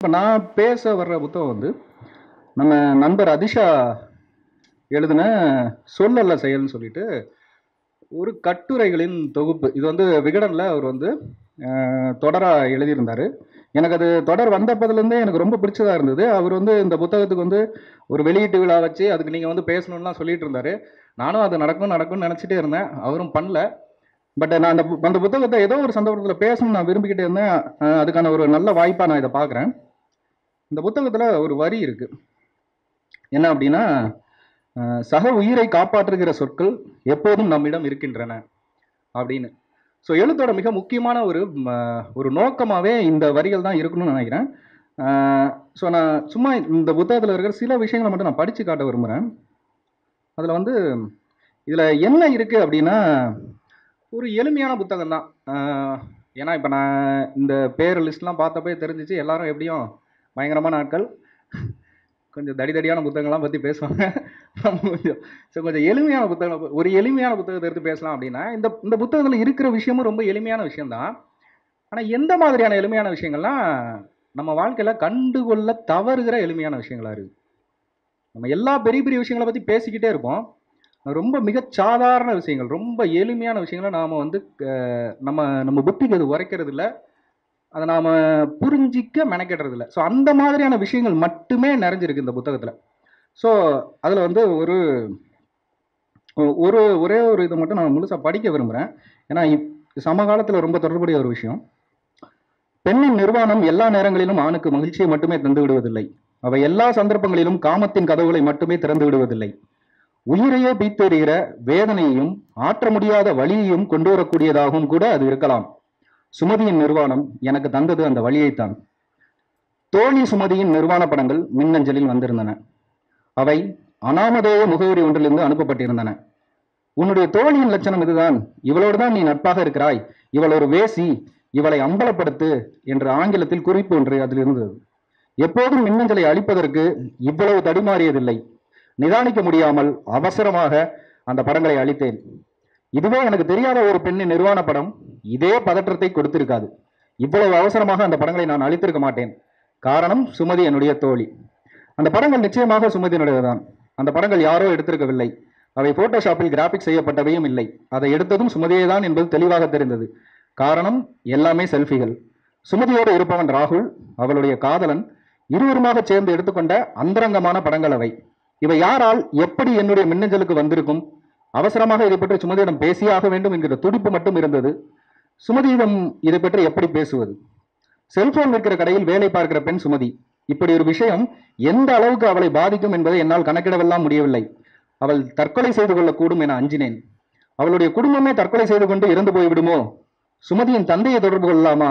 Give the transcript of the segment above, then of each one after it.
இப்போ நான் பேச வர்ற புத்தகம் வந்து நம்ம நண்பர் அதிஷா எழுதின சொல்லல்ல செயல்னு சொல்லிட்டு ஒரு கட்டுரைகளின் தொகுப்பு இது வந்து விகடனில் அவர் வந்து தொடராக எழுதியிருந்தார் எனக்கு அது தொடர் வந்தப்பதுலேருந்தே எனக்கு ரொம்ப பிடிச்சதா இருந்தது அவர் வந்து இந்த புத்தகத்துக்கு வந்து ஒரு வெளியீட்டு விழா வச்சு அதுக்கு நீங்கள் வந்து பேசணும்லாம் சொல்லிட்டு இருந்தார் நானும் அது நடக்கும் நடக்கும்னு நினச்சிட்டே இருந்தேன் அவரும் பண்ணல பட் நான் அந்த பு- அந்த புத்தகத்தை ஏதோ ஒரு சந்தர்ப்பத்தில் பேசணும்னு நான் விரும்பிக்கிட்டே இருந்தேன் அஹ் அதுக்கான ஒரு நல்ல வாய்ப்பாக நான் இதை பார்க்குறேன் இந்த புத்தகத்தில் ஒரு வரி இருக்கு என்ன அப்படின்னா அஹ் சக உயிரை காப்பாற்றுகிற சொற்கள் எப்போதும் நம்மிடம் இருக்கின்றன அப்படின்னு ஸோ எழுத்தோட மிக முக்கியமான ஒரு ம, ஒரு நோக்கமாகவே இந்த வரிகள் தான் இருக்கணும்னு நினைக்கிறேன் ஸோ நான் சும்மா இந்த புத்தகத்தில் இருக்கிற சில விஷயங்களை மட்டும் நான் படித்து காட்ட விரும்புகிறேன் அதில் வந்து இதில் என்ன இருக்குது அப்படின்னா ஒரு எளிமையான புத்தகம் தான் ஏன்னா இப்போ நான் இந்த பேர் லிஸ்ட்லாம் பார்த்தப்பே தெரிஞ்சிச்சு எல்லாரும் எப்படியும் பயங்கரமான ஆட்கள் கொஞ்சம் தடி தடியான புத்தகங்கள்லாம் பற்றி பேசுவாங்க நம்ம கொஞ்சம் ஸோ கொஞ்சம் எளிமையான புத்தகம் ஒரு எளிமையான புத்தகத்தை எடுத்து பேசலாம் அப்படின்னா இந்த இந்த புத்தகத்தில் இருக்கிற விஷயமும் ரொம்ப எளிமையான விஷயம்தான் ஆனால் எந்த மாதிரியான எளிமையான விஷயங்கள்லாம் நம்ம வாழ்க்கையில் கண்டுகொள்ள தவறுகிற எளிமையான விஷயங்களா இருக்குது நம்ம எல்லா பெரிய பெரிய விஷயங்களை பற்றி பேசிக்கிட்டே இருப்போம் ரொம்ப மிகச் சாதாரண விஷயங்கள் ரொம்ப எளிமையான விஷயங்களை நாம் வந்து அஹ், நம்ம நம்ம புத்திக்கு அது உரைக்கிறது இல்ல அதை நாம் புரிஞ்சிக்க மெனக்கெடுறது இல்லை ஸோ அந்த மாதிரியான விஷயங்கள் மட்டுமே நிறைஞ்சிருக்கு இந்த புத்தகத்தில் ஸோ அதில் வந்து ஒரு ஒ- ஒரு ஒரே ஒரு இதை மட்டும் நான் முழுசாக படிக்க விரும்புகிறேன் ஏன்னா இப் சமகாலத்தில் ரொம்ப தொடர்புடைய ஒரு விஷயம் பெண்ணின் நிர்வாணம் எல்லா நேரங்களிலும் ஆணுக்கு மகிழ்ச்சியை மட்டுமே தந்து விடுவதில்லை அவை எல்லா சந்தர்ப்பங்களிலும் காமத்தின் கதவுகளை மட்டுமே திறந்து விடுவதில்லை உயிரையே பீத்தெறிகிற வேதனையையும் ஆற்ற முடியாத வலியையும் கொண்டு வரக்கூடியதாகவும் கூட அது இருக்கலாம் சுமதியின் நிர்வாணம் எனக்கு தந்தது அந்த வழியைத்தான் தோழி சுமதியின் நிர்வாண படங்கள் மின்னஞ்சலில் வந்திருந்தன அவை அனாமதேய முகவரி ஒன்றிலிருந்து அனுப்பப்பட்டிருந்தன உன்னுடைய தோழியின் லட்சணம் இதுதான் இவளோடு தான் நீ நட்பாக இருக்கிறாய் இவள் ஒரு வேசி இவளை அம்பலப்படுத்து என்ற ஆங்கிலத்தில் குறிப்பு ஒன்று அதில் இருந்தது எப்போதும் மின்னஞ்சலை அழிப்பதற்கு இவ்வளவு தடுமாறியதில்லை நிதானிக்க முடியாமல் அவசரமாக அந்த படங்களை அழித்தேன் இதுவே எனக்கு தெரியாத ஒரு பெண்ணின் நிர்வாண படம் இதே பதற்றத்தை கொடுத்திருக்காது இவ்வளவு அவசரமாக அந்த படங்களை நான் அழித்திருக்க மாட்டேன் காரணம் சுமதி என்னுடைய தோழி அந்த படங்கள் நிச்சயமாக சுமதியினுடையதுதான் அந்த படங்கள் யாரோ எடுத்திருக்கவில்லை அவை போட்டோஷாப்பில் கிராபிக்ஸ் செய்யப்பட்டவையும் இல்லை அதை எடுத்ததும் சுமதியே தான் என்பது தெளிவாக தெரிந்தது காரணம் எல்லாமே செல்ஃபிகள் சுமதியோடு இருப்பவன் ராகுல் அவளுடைய காதலன் இருவருமாக சேர்ந்து எடுத்துக்கொண்ட அந்தரங்கமான படங்கள் அவை இவை யாரால் எப்படி என்னுடைய மின்னஞ்சலுக்கு வந்திருக்கும் அவசரமாக இதை பற்றி சுமதியிடம் பேசியாக வேண்டும் என்கிற துடிப்பு மட்டும் இருந்தது சுமதியிடம் இதை பற்றி எப்படி பேசுவது செல்போன் விற்கிற கடையில் வேலை பார்க்கிற பெண் சுமதி இப்படி ஒரு விஷயம் எந்த அளவுக்கு அவளை பாதிக்கும் என்பதை என்னால் கணக்கிடவெல்லாம் முடியவில்லை அவள் தற்கொலை செய்து கொள்ளக்கூடும் என அஞ்சினேன் அவளுடைய குடும்பமே தற்கொலை செய்து கொண்டு இறந்து போய்விடுமோ சுமதியின் தந்தையை தொடர்பு கொள்ளலாமா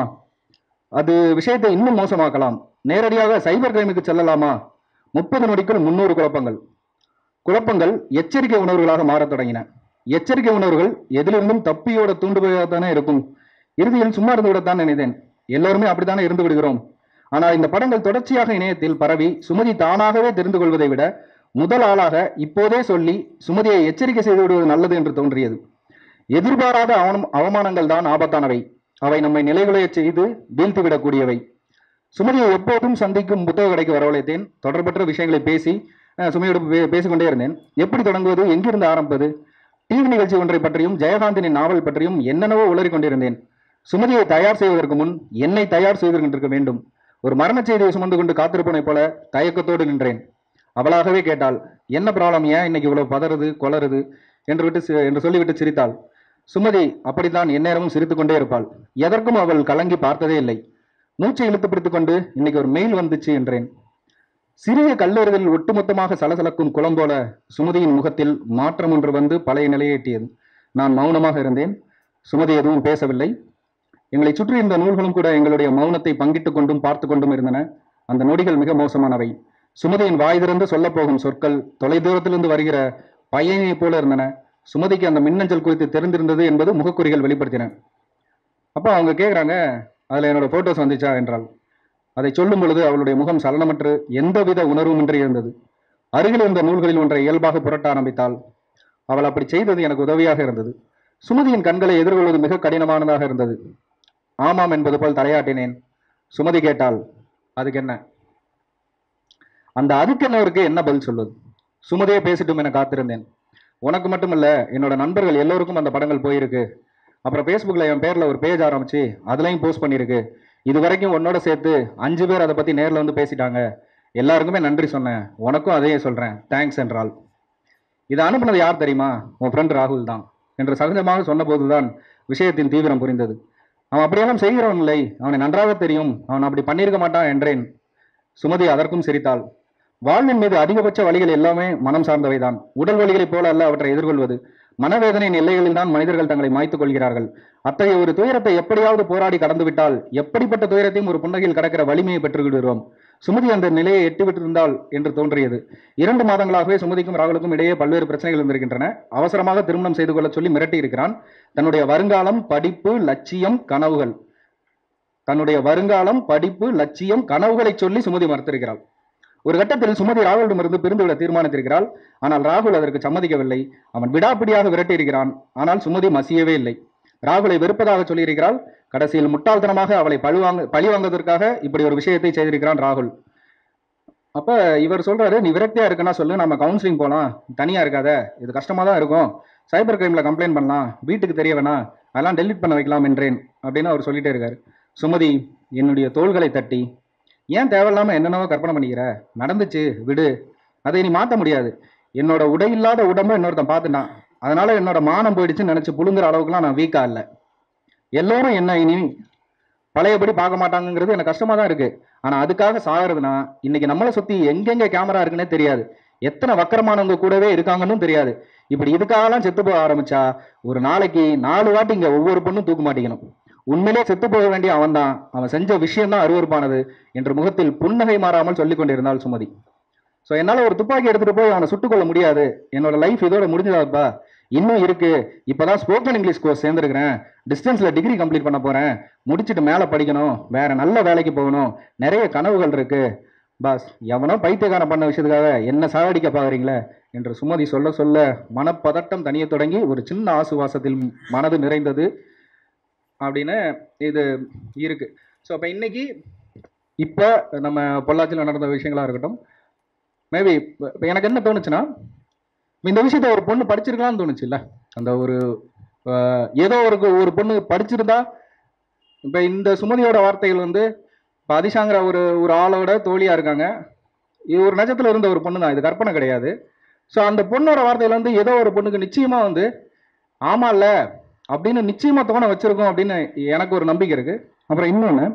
அது விஷயத்தை இன்னும் மோசமாக்கலாம் நேரடியாக சைபர் கிரைமுக்கு செல்லலாமா முப்பது நொடிக்குள் முன்னூறு குழப்பங்கள் குழப்பங்கள் எச்சரிக்கை உணர்வுகளாக மாறத் தொடங்கின எச்சரிக்கை உணர்வுகள் எதிலிருந்தும் தப்பியோட தூண்டுபவையாகத்தானே இருக்கும் இறுதியில் சும்மா இருந்து விடத்தான் நினைத்தேன் எல்லோருமே அப்படித்தானே இருந்து விடுகிறோம் ஆனால் இந்த படங்கள் தொடர்ச்சியாக இணையத்தில் பரவி சுமதி தானாகவே தெரிந்து கொள்வதை விட முதல் ஆளாக இப்போதே சொல்லி சுமதியை எச்சரிக்கை செய்து விடுவது நல்லது என்று தோன்றியது எதிர்பாராத அவனம் அவமானங்கள் தான் ஆபத்தானவை அவை நம்மை நிலைகுலையச் செய்து வீழ்த்திவிடக்கூடியவை சுமதியை எப்போதும் சந்திக்கும் புத்தக கடைக்கு வரவழைத்தேன் தொடர்பற்ற விஷயங்களை பேசி அஹ், சுமையோடு பே- பேசிக்கொண்டே இருந்தேன் எப்படி தொடங்குவது எங்கிருந்து ஆரம்பிப்பது டிவி நிகழ்ச்சி ஒன்றை பற்றியும் ஜெயகாந்தனின் நாவல் பற்றியும் என்னென்னவோ உளறிக் கொண்டிருந்தேன் சுமதியை தயார் செய்வதற்கு முன் என்னை தயார் செய்திருக்க வேண்டும் ஒரு மரணச் செய்தியை சுமந்து கொண்டு காத்திருப்பனைப் போல தயக்கத்தோடு நின்றேன் அவளாகவே கேட்டாள் என்ன ப்ராப்ளம் ஏன் இன்னைக்கு இவ்வளவு பதறுது கொளறுது என்று விட்டு சி- என்று சொல்லிவிட்டு சிரித்தாள் சுமதி அப்படித்தான் எந்நேரமும் சிரித்துக் கொண்டே இருப்பாள் எதற்கும் அவள் கலங்கி பார்த்ததே இல்லை மூச்சை இழுத்து பிடித்துக் கொண்டு இன்னைக்கு ஒரு மெயில் வந்துச்சு என்றேன் சிறிய கல்லெறிதல் ஒட்டுமொத்தமாக சலசலக்கும் குளம் போல சுமதியின் முகத்தில் மாற்றம் ஒன்று வந்து பழைய நிலையை எட்டியது நான் மௌனமாக இருந்தேன் சுமதி எதுவும் பேசவில்லை எங்களை சுற்றி இருந்த நூல்களும் கூட எங்களுடைய மௌனத்தை பங்கிட்டுக் கொண்டும் பார்த்து கொண்டும் இருந்தன அந்த நொடிகள் மிக மோசமானவை சுமதியின் வாய் திறந்து சொல்லப் போகும் சொற்கள் தொலைதூரத்திலிருந்து வருகிற பையனைப் போல இருந்தன சுமதிக்கு அந்த மின்னஞ்சல் குறித்து தெரிந்திருந்தது என்பது முகக்குறிகள் வெளிப்படுத்தின அப்போ அவங்க கேட்குறாங்க அதில் என்னோட ஃபோட்டோஸ் வந்துச்சா என்றாள் அதை சொல்லும் பொழுது அவளுடைய முகம் சலனமற்று எந்தவித உணர்வுமின்றி இருந்தது அருகில் இருந்த நூல்களில் ஒன்றை இயல்பாக புரட்ட ஆரம்பித்தாள் அவள் அப்படி செய்தது எனக்கு உதவியாக இருந்தது சுமதியின் கண்களை எதிர்கொள்வது மிக கடினமானதாக இருந்தது ஆமாம் என்பது போல் தலையாட்டினேன் சுமதி கேட்டாள் அதுக்கு என்ன அந்த அதுக்கு என்னவருக்கு என்ன பதில் சொல்லுது சுமதியே பேசிட்டும் என காத்திருந்தேன் உனக்கு மட்டுமல்ல என்னோட நண்பர்கள் எல்லோருக்கும் அந்த படங்கள் போயிருக்கு அப்புறம் ஃபேஸ்புக்கில் என் பேரில் ஒரு பேஜ் ஆரம்பிச்சு அதுலேயும் போஸ்ட் பண்ணியிருக்கு இது வரைக்கும் உன்னோட சேர்த்து அஞ்சு பேர் அதை பற்றி நேரில் வந்து பேசிட்டாங்க எல்லாருக்குமே நன்றி சொன்னேன் உனக்கும் அதையே சொல்கிறேன் தேங்க்ஸ் என்றாள் இதை அனுப்புனது யார் தெரியுமா உன் ஃப்ரெண்ட் ராகுல் தான் என்று சகஜமாக சொன்னபோதுதான் விஷயத்தின் தீவிரம் புரிந்தது அவன் அப்படியெல்லாம் செய்கிறவன் இல்லை அவனை நன்றாக தெரியும் அவன் அப்படி பண்ணியிருக்க மாட்டான் என்றேன் சுமதி அதற்கும் சிரித்தாள் வாழ்வின் மீது அதிகபட்ச வழிகள் எல்லாமே மனம் சார்ந்தவைதான் உடல் வழிகளைப் போல அல்ல அவற்றை எதிர்கொள்வது மனவேதனையின் எல்லைகளில் தான் மனிதர்கள் தங்களை மாய்த்துக் கொள்கிறார்கள் அத்தகைய ஒரு துயரத்தை எப்படியாவது போராடி கடந்துவிட்டால் எப்படிப்பட்ட துயரத்தையும் ஒரு புன்னகையில் கடக்கிற வலிமையை பெற்றுவிடுகிறோம் சுமதி அந்த நிலையை எட்டிவிட்டிருந்தாள் என்று தோன்றியது இரண்டு மாதங்களாகவே சுமதிக்கும் ராகுலுக்கும் இடையே பல்வேறு பிரச்சனைகள் இருந்திருக்கின்றன அவசரமாக திருமணம் செய்து கொள்ள சொல்லி மிரட்டி இருக்கிறான் தன்னுடைய வருங்காலம் படிப்பு லட்சியம் கனவுகள் தன்னுடைய வருங்காலம் படிப்பு லட்சியம் கனவுகளை சொல்லி சுமதி மறுத்திருக்கிறாள் ஒரு கட்டத்தில் சுமதி ராகுலிடமிருந்து பிரிந்துவிட தீர்மானித்திருக்கிறாள் ஆனால் ராகுல் அதற்கு சம்மதிக்கவில்லை அவன் விடாப்பிடியாக விரட்டியிருக்கிறான் ஆனால் சுமதி மசியவே இல்லை ராகுலை வெறுப்பதாக சொல்லியிருக்கிறாள் கடைசியில் முட்டாள்தனமாக அவளை பழிவாங்க பழி வாங்குவதற்காக இப்படி ஒரு விஷயத்தை செய்திருக்கிறான் ராகுல் அப்ப இவர் சொல்றாரு நீ விரக்தியா இருக்குன்னா சொல்லு நம்ம கவுன்சிலிங் போலாம் தனியா இருக்காத இது கஷ்டமா தான் இருக்கும் சைபர் கிரைம்ல கம்ப்ளைண்ட் பண்ணலாம் வீட்டுக்கு தெரிய வேணாம் அதெல்லாம் டெலிட் பண்ண வைக்கலாம் என்றேன் அப்படின்னு அவர் சொல்லிட்டே இருக்காரு சுமதி என்னுடைய தோள்களை தட்டி ஏன் தேவையில்லாம என்னென்னவோ கற்பனை பண்ணிக்கிற நடந்துச்சு விடு அதை நீ மாற்ற முடியாது என்னோட உடையில்லாத உடம்ப இன்னொருத்தன் பார்த்துட்டான் அதனால என்னோட மானம் போயிடுச்சுன்னு நினைச்சு புழுங்குற அளவுக்குலாம் நான் வீக்கா இல்லை எல்லோரும் என்ன இனி பழையபடி பார்க்க மாட்டாங்கங்கிறது எனக்கு கஷ்டமா தான் இருக்கு ஆனா அதுக்காக சாகிறதுனா இன்னைக்கு நம்மளை சுத்தி எங்கெங்க கேமரா இருக்குன்னே தெரியாது எத்தனை வக்கரமானவங்க கூடவே இருக்காங்கன்னு தெரியாது இப்படி இதுக்காகலாம் செத்து போக ஆரம்பிச்சா ஒரு நாளைக்கு நாலு வாட்டி இங்க ஒவ்வொரு பொண்ணும் தூக்க மாட்டேங்கணும் உண்மையிலே செத்து போக வேண்டிய அவன்தான் அவன் செஞ்ச விஷயம் தான் அருவருப்பானது என்று முகத்தில் புன்னகை மாறாமல் சொல்லிக் கொண்டிருந்தாள் சுமதி ஸோ என்னால் ஒரு துப்பாக்கி எடுத்துட்டு போய் அவனை சுட்டுக் கொள்ள முடியாது என்னோட லைஃப் இதோட முடிஞ்சதாப்பா இன்னும் இருக்கு இப்பதான் ஸ்போக்கன் இங்கிலீஷ் கோர்ஸ் சேர்ந்துருக்கிறேன் டிஸ்டன்ஸ்ல டிகிரி கம்ப்ளீட் பண்ண போறேன் முடிச்சுட்டு மேலே படிக்கணும் வேற நல்ல வேலைக்கு போகணும் நிறைய கனவுகள் இருக்கு பாஸ் எவனோ பைத்தியக்காரன் பண்ண விஷயத்துக்காக என்ன சாவடிக்க பாக்குறீங்களே என்று சுமதி சொல்ல சொல்ல மனப்பதட்டம் தனிய தொடங்கி ஒரு சின்ன ஆசுவாசத்தில் மனது நிறைந்தது அப்படின்னு இது இருக்கு ஸோ அப்போ இன்னைக்கு இப்போ நம்ம பொள்ளாச்சியில் நடந்த விஷயங்களா இருக்கட்டும் மேபி இப்போ எனக்கு என்ன தோணுச்சுன்னா இப்ப இந்த விஷயத்த ஒரு பொண்ணு படிச்சிருக்கலாம்னு தோணுச்சுல்ல அந்த ஒரு அஹ், ஏதோ ஒரு ஒரு பொண்ணு படிச்சிருந்தா இப்போ இந்த சுமதியோட வார்த்தைகள் வந்து இப்போ அதிஷாங்கிற ஒரு ஒரு ஆளோட தோழியா இருக்காங்க இது ஒரு நட்சத்திரம் இருந்த ஒரு பொண்ணு தான் இது கற்பனை கிடையாது ஸோ அந்த பொண்ணோட வார்த்தையில வந்து ஏதோ ஒரு பொண்ணுக்கு நிச்சயமா வந்து ஆமால்ல அப்படின்னு நிச்சயமா தோண வச்சிருக்கோம் அப்படின்னு எனக்கு ஒரு நம்பிக்கை இருக்கு அப்புறம் இன்னொன்று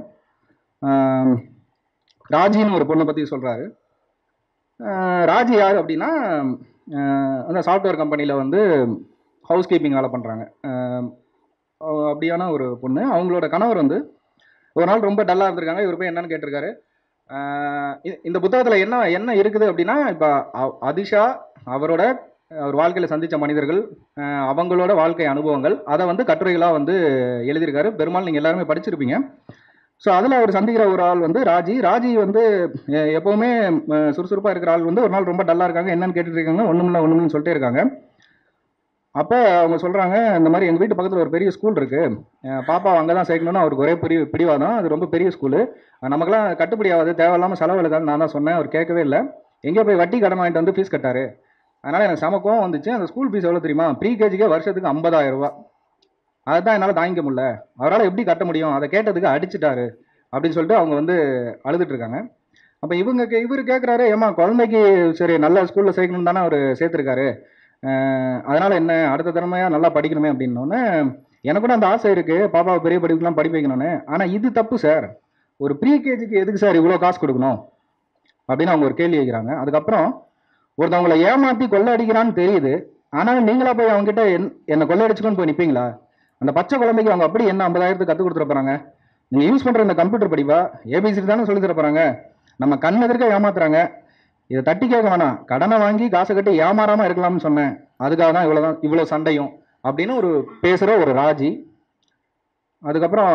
ராஜின்னு ஒரு பொண்ணை பற்றி சொல்றாரு ஆஹ் ராஜி யார் அப்படின்னா ஆஹ் அந்த சாஃப்ட்வேர் கம்பெனியில் வந்து ஹவுஸ் கீப்பிங் வேலை பண்ணுறாங்க அப்படியான ஒரு பொண்ணு அவங்களோட கணவர் வந்து ஒரு நாள் ரொம்ப டல்லாக இருந்திருக்காங்க இவர் போய் என்னன்னு கேட்டிருக்காரு ஆஹ் இ- இந்த புத்தகத்தில் என்ன என்ன இருக்குது அப்படின்னா இப்போ அதிஷா அவரோட அவர் வாழ்க்கையில் சந்தித்த மனிதர்கள் ஆஹ் அவங்களோட வாழ்க்கை அனுபவங்கள் அதை வந்து கட்டுரைகளாக வந்து எழுதியிருக்காரு பெரும்பாலும் நீங்கள் எல்லாருமே படிச்சிருப்பீங்க ஸோ அதில் அவர் சந்திக்கிற ஒரு ஆள் வந்து ராஜி ராஜி வந்து எ- எப்பவுமே சுறுசுறுப்பாக இருக்கிற ஆள் வந்து ஒரு நாள் ரொம்ப டல்லாக இருக்காங்க என்னன்னு கேட்டுட்டு இருக்காங்க ஒன்றுமில்ல ஒன்றுமில்னு சொல்லிட்டே இருக்காங்க அப்போ அவங்க சொல்கிறாங்க இந்த மாதிரி எங்கள் வீட்டு பக்கத்தில் ஒரு பெரிய ஸ்கூல் இருக்குது பாப்பா அங்கே தான் சேர்க்கணும்னு அவருக்கு ஒரே பெரிய பிடிவாதம் அது ரொம்ப பெரிய ஸ்கூலு நமக்கெல்லாம் கட்டுப்படி ஆகாது தேவையில்லாமல் செலவு எழுதாது நான் தான் சொன்னேன் அவர் கேட்கவே இல்லை எங்கேயோ போய் வட்டி கடன் வாங்கிட்டு வந்து ஃபீஸ் கட்டாரு அதனால் எனக்கு செம கோவம் வந்துச்சு அந்த ஸ்கூல் ஃபீஸ் எவ்வளோ தெரியுமா ப்ரீ கேஜிக்கே வருஷத்துக்கு 50000 ரூபாய் அதுதான் என்னால் தாங்கிக்க முடியல அவரால் எப்படி கட்ட முடியும் அதை கேட்டதுக்கு அடிச்சிட்டாரு அப்படின்னு சொல்லிட்டு அவங்க வந்து அழுதுட்டு இருக்காங்க அப்போ இவங்க கே- இவரு கேட்குறாரு ஏமா குழந்தைக்கு சரி நல்ல ஸ்கூலில் சேர்க்கணும் தானே அவர் சேர்த்துருக்காரு அதனால் என்ன அடுத்த திறமையாக நல்லா படிக்கணுமே அப்படின்னோடனே எனக்கு கூட அந்த ஆசை இருக்குது பாப்பாவை பெரிய படிப்புலாம் படிக்க வைக்கணும்னு ஆனால் இது தப்பு சார் ஒரு ப்ரீ கேஜிக்கு எதுக்கு சார் இவ்வளோ காசு கொடுக்கணும் அப்படின்னு அவங்க ஒரு கேள்வி கேட்குறாங்க அதுக்கப்புறம் ஒருத்தவங்களை ஏமாற்றி கொள்ளை அடிக்கிறான்னு தெரியுது ஆனால் நீங்களா போய் அவங்ககிட்ட என் என்னை கொள்ளை அடிச்சுக்கோன்னு போய் நிற்பீங்களா அந்த பச்சை குழந்தைக்கு அவங்க அப்படி என்ன ஐம்பதாயிரத்துக்கு கற்றுக் கொடுத்துட போகிறாங்க நீங்கள் யூஸ் பண்ணுற இந்த கம்ப்யூட்டர் படிப்பா ஏபிசி தானே சொல்லி தர போகிறாங்க நம்ம கண் எதிர்க்க ஏமாத்துறாங்க இதை தட்டி கேட்க வேணாம் கடனை வாங்கி காசை கட்டி ஏமாறாமல் இருக்கலாம்னு சொன்னேன் அதுக்காக தான் இவ்வளோ தான் இவ்வளோ சண்டையும் அப்படின்னு ஒரு பேசுகிற ஒரு ராஜி அதுக்கப்புறம்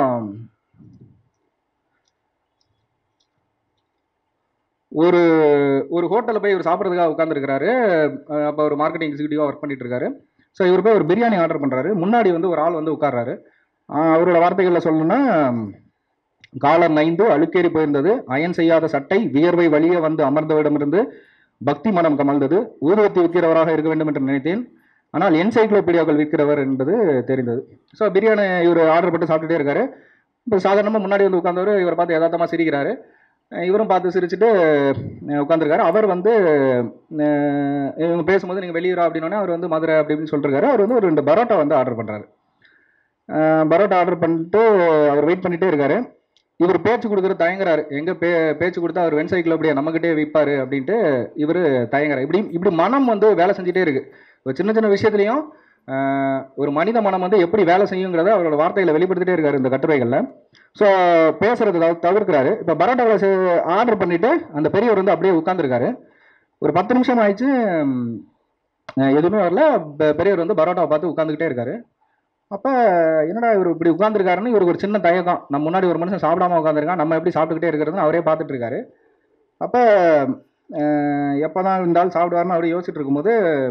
ஒரு ஒரு ஹோட்டலில் போய் இவர் சாப்பிட்றதுக்காக உட்காந்துருக்கிறாரு அப்போ ஒரு மார்க்கெட்டிங் எக்ஸிக்யூட்டிவாக ஒர்க் பண்ணிட்டு இருக்காரு ஸோ இவர் போய் ஒரு பிரியாணி ஆர்டர் பண்ணுறாரு முன்னாடி வந்து ஒரு ஆள் வந்து உட்கார்றாரு ஆஹ் அவரோட வார்த்தைகளில் சொல்லணும்னா காலர் நைந்து அழுக்கேறி போயிருந்தது அயன் செய்யாத சட்டை வியர்வை வழியே வந்து அமர்ந்தவரிடமிருந்து பக்தி மனம் கமழ்ந்தது ஊதுவத்தி விற்கிறவராக இருக்க வேண்டும் என்று நினைத்தேன் ஆனால் என்சைக்ளோபீடியாக்கள் விற்கிறவர் என்பது தெரிந்தது ஸோ பிரியாணி இவர் ஆர்டர் போட்டு சாப்பிட்டுட்டே இருக்காரு இப்போ சாதாரணமாக முன்னாடி வந்து உட்காந்தவர் இவரை பார்த்து யதார்த்தமாக சிரிக்கிறாரு அஹ் இவரும் பார்த்து சிரிச்சுட்டு உட்காந்துருக்காரு அவர் வந்து அஹ் இவங்க பேசும்போது நீங்கள் வெளியூரா அப்படின்னோடனே அவர் வந்து மதுரை அப்படி இப்படின்னு சொல்லிருக்காரு அவர் வந்து ஒரு ரெண்டு பரோட்டா வந்து ஆர்டர் பண்ணுறாரு பரோட்டா ஆர்டர் பண்ணிட்டு அவர் வெயிட் பண்ணிட்டே இருக்காரு இவர் பேச்சு கொடுக்குற தயங்குறாரு எங்க பே பேச்சு கொடுத்தா அவர் வென்சைக்கிள் அப்படியே நம்மகிட்டே விற்பாரு அப்படின்ட்டு இவர் தயங்குறாரு இப்படி இப்படி மனம் வந்து வேலை செஞ்சுட்டே இருக்கு ஒரு சின்ன சின்ன விஷயத்துலையும் ஆஹ், ஒரு மனித மனம் வந்து எப்படி வேலை செய்யுங்கிறத அவரோட வார்த்தைகளை வெளிப்படுத்திட்டே இருக்காரு இந்த கட்டுரைகளில் ஸோ பேசுறது தவிர- தவிர்க்கிறாரு இப்போ பரோட்டாவில் ஆர்டர் பண்ணிட்டு அந்த பெரியவர் வந்து அப்படியே உட்காந்துருக்காரு ஒரு பத்து நிமிஷம் ஆயிடுச்சு ம், அஹ், எதுவுமே வரல பெ- பெரியவர் வந்து பரோட்டாவை பார்த்து உட்காந்துக்கிட்டே இருக்காரு அப்போ என்னடா இவர் இப்படி உட்காந்துருக்காருன்னு இவருக்கு ஒரு சின்ன தயக்கம் நம்ம முன்னாடி ஒரு மனுஷன் சாப்பிடாம உட்காந்துருக்கான் நம்ம எப்படி சாப்பிட்டுக்கிட்டே இருக்கிறதுன்னு அவரே பார்த்துட்டு இருக்காரு அப்போ எப்போ தான் இந்த ஆள் சாப்பிடுவாருன்னு அவர் யோசிச்சுட்டு இருக்கும்போது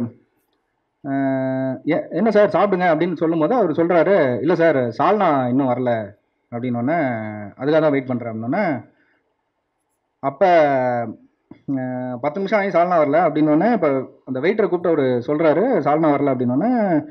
அஹ், எ- என்ன சார் சாப்பிடுங்க அப்படின்னு சொல்லும்போது அவர் சொல்கிறாரு இல்லை சார் சால்னா இன்னும் வரல அப்படின்னோடனே அதுக்காக தான் வெயிட் பண்ணுறேன் அப்படின்னோடனே அப்போ பத்து நிமிஷம் ஆகி சால்னா வரல அப்படின்னோடனே இப்போ அந்த வெயிட்டரை கூப்பிட்டு அவர் சொல்கிறாரு சால்னா வரல அப்படின்னோடனே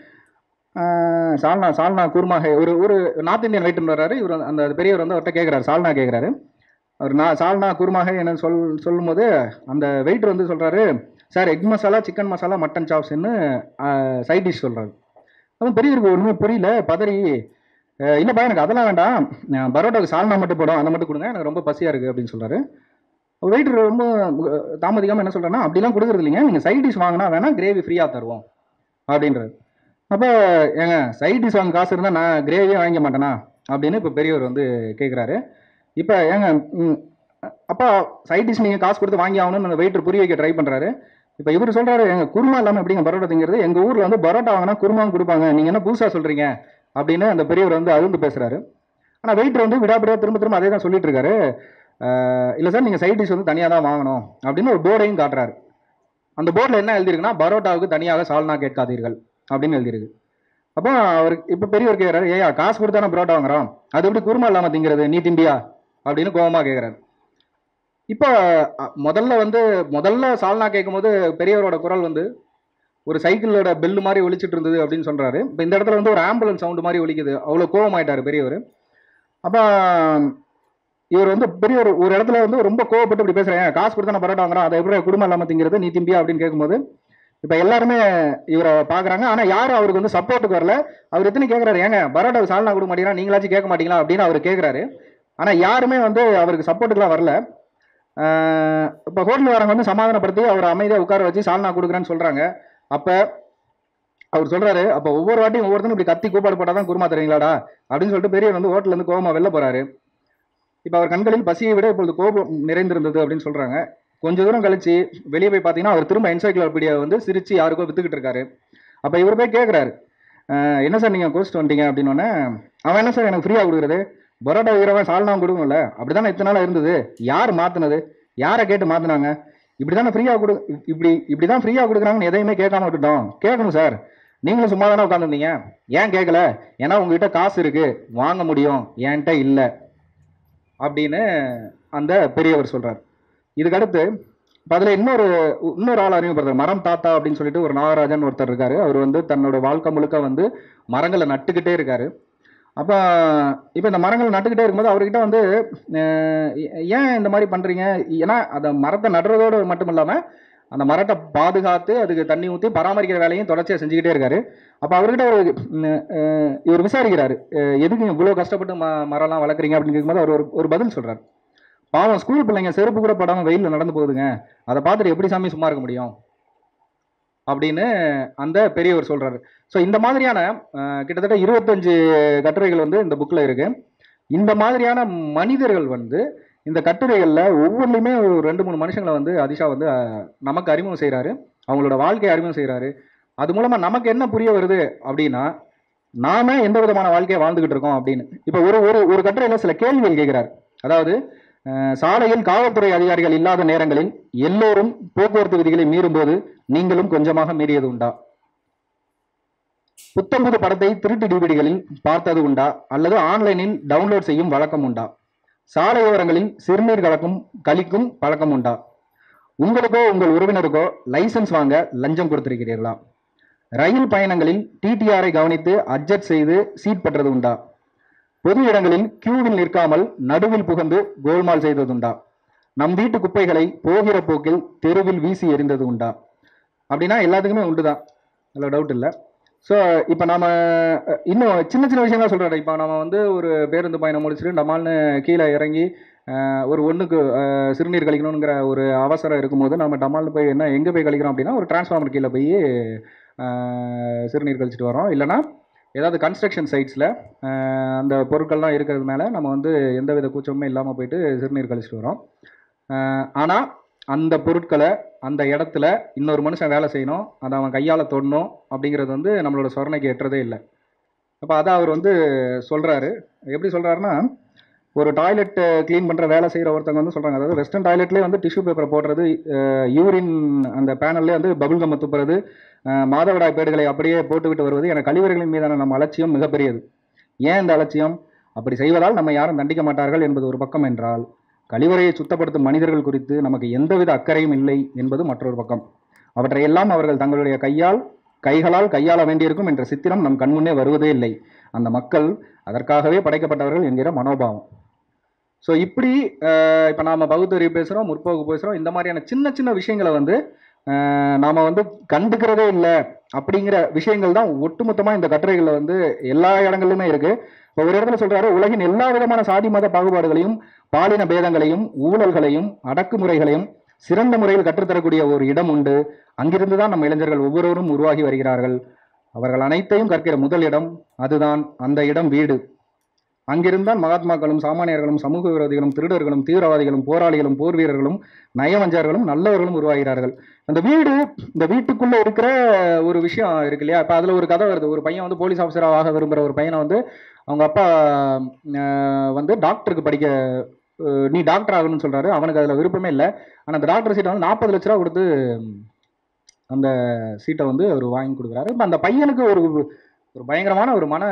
ஆஹ் சால்னா சால்னா கூர்மாக ஒரு ஒரு நார்த் இந்தியன் வெயிட் வர்றாரு இவர் வந்து- அந்த பெரியவர் வந்து அவர்கிட்ட கேட்குறாரு சால்னா கேட்குறாரு அவர் நான் சால்னா குருமாக என்ன சொல் சொல்லும்போது அந்த வெயிட்டர் வந்து சொல்கிறாரு sir egg masala chicken masala mutton சாப்ஸ்ன்னு சைட் டிஷ் சொல்கிறாரு அவன் பெரியவருக்கு ஒன்றுமே புரியல பதறி அஹ் இல்லைப்பா எனக்கு அதெல்லாம் வேண்டாம் நான் பரோட்டாவுக்கு சால்னா மட்டும் போடும் அதை மட்டும் கொடுங்க எனக்கு ரொம்ப பசியாக இருக்குது அப்படின்னு சொல்கிறாரு வெயிட்டர் ரொம்ப தாமதிக்காமல் என்ன சொல்கிறேன்னா அப்படிலாம் கொடுக்குறது இல்லைங்க நீங்கள் சைட் டிஷ் வாங்கினா வேணால் கிரேவி ஃப்ரீயாக தருவோம் அப்படின்றாரு அப்போ ஏங்க சைட் டிஷ் வாங்க காசு இருந்தால் நான் கிரேவியே வாங்கிக்க மாட்டேனா அப்படின்னு இப்போ பெரியவர் வந்து கேட்குறாரு இப்போ ஏங்க ம், அப்பா சைட் டிஷ் நீங்கள் காசு கொடுத்து வாங்கி ஆகணும்னு அந்த வெயிட்டர் புரிய வைக்க ட்ரை பண்ணுறாரு இப்போ இவர் சொல்கிறாரு எங்க குருமா இல்லாமல் எப்படிங்க பரோட்டா திங்கிறது எங்கள் ஊரில் வந்து பரோட்டா வாங்கினா குருமாவும் கொடுப்பாங்க நீங்கள் என்ன புதுசாக சொல்கிறீங்க அப்படின்னு அந்த பெரியவர் வந்து அழுந்து பேசுகிறாரு ஆனால் வெயிட்டர் வந்து விடாபடியாக திரும்ப திரும்ப அதே தான் சொல்லிட்டு இருக்காரு இல்லை சார் நீங்கள் சைட் டிஷ் வந்து தனியாக தான் வாங்கணும் அப்படின்னு ஒரு போர்டையும் காட்டுறாரு அந்த போர்டில் என்ன எழுதியிருக்குன்னா பரோட்டாவுக்கு தனியாக சால்னா கேட்காதீர்கள் அப்படின்னு எழுதியிருக்கு அப்போ அவர் இப்போ பெரியவர் கேட்குறாரு ஏயா காசு கொடுத்தானே பரோட்டா வாங்குறோம் அது எப்படி குருமா இல்லாமல் திங்கிறது நீ திம்பியா அப்படின்னு கோவமாக கேட்குறாரு இப்போ அ, முதல்ல வந்து முதல்ல சால்னா கேட்கும்போது பெரியவரோட குரல் வந்து ஒரு சைக்கிளோட பெல்லு மாதிரி ஒலிச்சிட்டு இருந்தது அப்படின்னு சொல்றாரு இப்போ இந்த இடத்துல வந்து ஒரு ஆம்புலன்ஸ் சவுண்டு மாதிரி ஒலிக்குது அவ்வளோ கோவமாயிட்டாரு பெரியவர் அப்போ இவர் வந்து பெரியவர் ஒரு இடத்துல வந்து ரொம்ப கோவப்பட்டு இப்படி பேசுறேன் காசு கொடுத்தா நான் பரோட்டா வாங்குறேன் அதை எப்படி குடும்பம் இல்லாமல் திங்கிறது நீ திம்பியா அப்படின்னு கேட்கும்போது இப்போ எல்லாருமே இவரை பார்க்குறாங்க ஆனால் யாரும் அவருக்கு வந்து சப்போர்ட்டுக்கு வரல அவர் எத்தனை கேட்குறாரு ஏங்க பரோட்டா சால்னா கொடுக்க மாட்டீங்களா நீங்களாச்சும் கேட்க மாட்டீங்களா அப்படின்னு அவர் கேட்குறாரு ஆனால் யாருமே வந்து அவருக்கு சப்போர்ட்டுக்குலாம் வரல இப்போ ஹோட்டல் வரவங்க வந்து சமாதானப்படுத்தி அவர் அமைதியாக உட்கார வச்சு சால்னா கொடுக்குறேன்னு சொல்கிறாங்க அப்போ அவர் சொல்கிறாரு அப்போ ஒவ்வொரு வாட்டியும் ஒவ்வொருத்தரும் இப்படி கத்தி கூப்பாடு போட்டால் தான் குருமா தருவீங்களாடா அப்படின்னு சொல்லிட்டு பெரியவர் வந்து ஹோட்டல்லேருந்து கோவமா வெளில போகிறாரு இப்போ அவர் கண்களில் பசியை விட இப்பொழுது கோபம் நிறைந்திருந்தது அப்படின்னு சொல்கிறாங்க கொஞ்ச தூரம் கழிச்சு வெளியே போய் பார்த்தீங்கன்னா அவர் திரும்ப என்சைக்ளோபீடியா வந்து சிரிச்சு யாருக்கோ வித்துக்கிட்டு இருக்காரு அப்போ இவர் போய் கேட்குறாரு என்ன சார் நீங்கள் கோஸ்ட் வந்துட்டீங்க அப்படின்னோடனே அவன் என்ன சார் எனக்கு ஃப்ரீயாக கொடுக்குறது பரோட்டா வைக்கிறவன் சால்னா கொடுக்கணும்ல அப்படி தானே இத்தனை நாளாக இருந்தது யார் மாற்றினது யாரை கேட்டு மாற்றினாங்க இப்படி தானே ஃப்ரீயாக கொடு இப்படி இப்படி தான் ஃப்ரீயாக கொடுக்குறாங்கன்னு எதையுமே கேட்காம விட்டுட்டோம் கேட்கணும் சார் நீங்களும் சும்மா தானே உட்காந்துருந்தீங்க ஏன் கேட்கல ஏன்னா உங்ககிட்ட காசு இருக்கு வாங்க முடியும் என்கிட்ட இல்லை அப்படின்னு அந்த பெரியவர் சொல்றார் இதுக்கடுத்து இப்போ அதில் இன்னொரு இன்னொரு ஆள் அறிமுகப்படுறாரு மரம் தாத்தா அப்படின்னு சொல்லிட்டு ஒரு நாகராஜன் ஒருத்தர் இருக்காரு அவர் வந்து தன்னோட வாழ்க்கை முழுக்க வந்து மரங்களை நட்டுக்கிட்டே இருக்காரு அப்போ இப்போ இந்த மரங்களை நட்டுக்கிட்டே இருக்கும்போது அவர்கிட்ட வந்து அஹ், ஏன் இந்த மாதிரி பண்ணுறீங்க ஏன்னா அந்த மரத்தை நடுறதோடு மட்டும் இல்லாமல் அந்த மரத்தை பாதுகாத்து அதுக்கு தண்ணி ஊற்றி பராமரிக்கிற வேலையும் தொடர்ச்சியாக செஞ்சுக்கிட்டே இருக்காரு அப்போ அவர்கிட்ட ஒரு ம், அஹ், இவர் விசாரிக்கிறாரு அஹ், எதுக்கு இவ்வளோ கஷ்டப்பட்டு ம மரம்லாம் வளர்க்குறீங்க அப்படின்னு கேட்கும்போது அவர் ஒரு ஒரு பதில் சொல்கிறார் பாவம் ஸ்கூல் பிள்ளைங்க செருப்பு கூட போடாமல் வெயிலில் நடந்து போகுதுங்க அதை பார்த்துட்டு எப்படி சாமி சும்மா இருக்க முடியும் அப்படின்னு அந்த பெரியவர் சொல்றாரு ஸோ இந்த மாதிரியான அஹ், கிட்டத்தட்ட இருபத்தஞ்சு கட்டுரைகள் வந்து இந்த புக்கில் இருக்கு இந்த மாதிரியான மனிதர்கள் வந்து இந்த கட்டுரைகளில் ஒவ்வொன்றுலையுமே ஒரு ரெண்டு மூணு மனுஷங்களை வந்து அதிஷா வந்து அஹ், நமக்கு அறிமுகம் செய்கிறாரு அவங்களோட வாழ்க்கையை அறிமுகம் செய்கிறாரு அது மூலமாக நமக்கு என்ன புரிய வருது அப்படின்னா நாம எந்த விதமான வாழ்க்கையை வாழ்ந்துகிட்டு இருக்கோம் அப்படின்னு இப்போ ஒரு ஒரு ஒரு கட்டுரையில் சில கேள்விகள் கேட்கிறார் அதாவது அஹ், சாலையில் காவல்துறை அதிகாரிகள் இல்லாத நேரங்களில் எல்லோரும் போக்குவரத்து விதிகளை மீறும்போது நீங்களும் கொஞ்சமாக மீறியது உண்டா புத்தம்புது படத்தை திருட்டு டிவிடிகளில் பார்த்தது உண்டா அல்லது ஆன்லைனில் டவுன்லோட் செய்யும் வழக்கம் உண்டா சாலையோரங்களில் சிறுநீர் கலக்கும் கழிக்கும் பழக்கம் உண்டா உங்களுக்கோ உங்கள் உறவினருக்கோ லைசென்ஸ் வாங்க லஞ்சம் கொடுத்திருக்கிறீர்களா ரயில் பயணங்களில் டிடிஆரை கவனித்து அட்ஜஸ்ட் செய்து சீட் பெற்றது உண்டா பொது இடங்களில் கியூவில் நிற்காமல் நடுவில் புகுந்து கோல்மால் செய்ததுண்டா நம் வீட்டு குப்பைகளை போகிற போக்கில் தெருவில் வீசி எறிந்தது உண்டா அப்படின்னா எல்லாத்துக்குமே உண்டு தான் அதில் டவுட் இல்லை ஸோ இப்போ நாம அஹ், இன்னும் சின்ன சின்ன விஷயங்கள் சொல்கிறேன் இப்போ நம்ம வந்து ஒரு பேருந்து பயணம் முடிச்சுட்டு நம்மால்னு கீழே இறங்கி அஹ், ஒரு ஒன்றுக்கு சிறுநீர் கழிக்கணுங்கிற ஒரு அவசரம் இருக்கும்போது நம்ம டமால்னு போய் என்ன எங்கே போய் கழிக்கிறோம் அப்படின்னா ஒரு டிரான்ஸ்ஃபார்மர் கீழே போய் அஹ், சிறுநீர் கழிச்சிட்டு வரோம் இல்லைன்னா ஏதாவது கன்ஸ்ட்ரக்ஷன் சைட்ஸில் அந்த பொருட்கள்லாம் இருக்கிறது மேலே நம்ம வந்து எந்தவித கூச்சமுமே இல்லாமல் போயிட்டு சிறுநீர் கழிச்சிட்டு வரோம் ஆனால் அந்த பொருட்களை அந்த இடத்துல இன்னொரு மனுஷன் வேலை செய்யணும் அதை அவன் கையால் தொடணும் அப்படிங்கிறது வந்து நம்மளோட சொரணைக்கு எட்டுறதே இல்லை அப்போ அதை அவர் வந்து சொல்கிறாரு எப்படி சொல்கிறாருன்னா ஒரு டாய்லெட் க்ளீன் பண்ணுற வேலை செய்கிற ஒருத்தவங்க வந்து சொல்கிறாங்க அதாவது வெஸ்டர்ன் டாய்லெட்லேயே வந்து டிஷ்யூ பேப்பரை போடுறது யூரின் அந்த பேனல்லே வந்து பபுள் கம்மை துப்புறது அஹ், மாதவிடாய் பேடுகளை அப்படியே போட்டுவிட்டு வருவது என கழிவறைகளின் மீதான நம்ம அலட்சியம் மிகப்பெரியது ஏன் இந்த அலட்சியம் அப்படி செய்வதால் நம்ம யாரும் தண்டிக்க மாட்டார்கள் என்பது ஒரு பக்கம் என்றால் கழிவறையை சுத்தப்படுத்தும் மனிதர்கள் குறித்து நமக்கு எந்தவித அக்கறையும் இல்லை என்பது மற்றொரு பக்கம் அவற்றை எல்லாம் அவர்கள் தங்களுடைய கையால் கைகளால் கையாள வேண்டியிருக்கும் என்ற சித்திரம் நம் கண்முன்னே வருவதே இல்லை அந்த மக்கள் அதற்காகவே படைக்கப்பட்டவர்கள் என்கிற மனோபாவம் ஸோ இப்படி இப்போ நாம் பகுத்தறிவு பேசுகிறோம் முற்போக்கு பேசுகிறோம் இந்த மாதிரியான சின்ன சின்ன விஷயங்களை வந்து அஹ், நாம வந்து கண்டுக்கிறதே இல்லை அப்படிங்கிற விஷயங்கள் தான் ஒட்டுமொத்தமாக இந்த கட்டுரைகளில் வந்து எல்லா இடங்கள்லுமே இருக்கு இப்போ ஒரு இடத்துல சொல்றாரு உலகின் எல்லா விதமான சாதி மத பாகுபாடுகளையும் பாலின பேதங்களையும் ஊழல்களையும் அடக்குமுறைகளையும் சிறந்த முறையில் கற்றுத்தரக்கூடிய ஒரு இடம் உண்டு அங்கிருந்து தான் நம்ம இளைஞர்கள் ஒவ்வொருவரும் உருவாகி வருகிறார்கள் அவர்கள் அனைத்தையும் கற்கிற முதல் இடம் அதுதான் அந்த இடம் வீடு அங்கிருந்தான் மகாத்மாக்களும் சாமானியர்களும் சமூக விரோதிகளும் திருடர்களும் தீவிரவாதிகளும் போராளிகளும் போர் வீரர்களும் நயவஞ்சர்களும் நல்லவர்களும் உருவாகிறார்கள் அந்த வீடு இந்த வீட்டுக்குள்ள இருக்கிற ஒரு விஷயம் இருக்கு இல்லையா இப்போ அதில் ஒரு கதை வருது ஒரு பையன் வந்து போலீஸ் ஆஃபீஸராக ஆக விரும்புகிற ஒரு பையனை வந்து அவங்க அப்பா அஹ், வந்து டாக்டருக்கு படிக்க அஹ், நீ டாக்டர் ஆகணும்னு சொல்றாரு அவனுக்கு அதில் விருப்பமே இல்லை ஆனால் அந்த டாக்டர் சீட்டை வந்து நாற்பது லட்ச ரூபா கொடுத்து அந்த சீட்டை வந்து அவர் வாங்கி கொடுக்குறாரு இப்போ அந்த பையனுக்கு ஒரு ஒரு பயங்கரமான ஒரு மன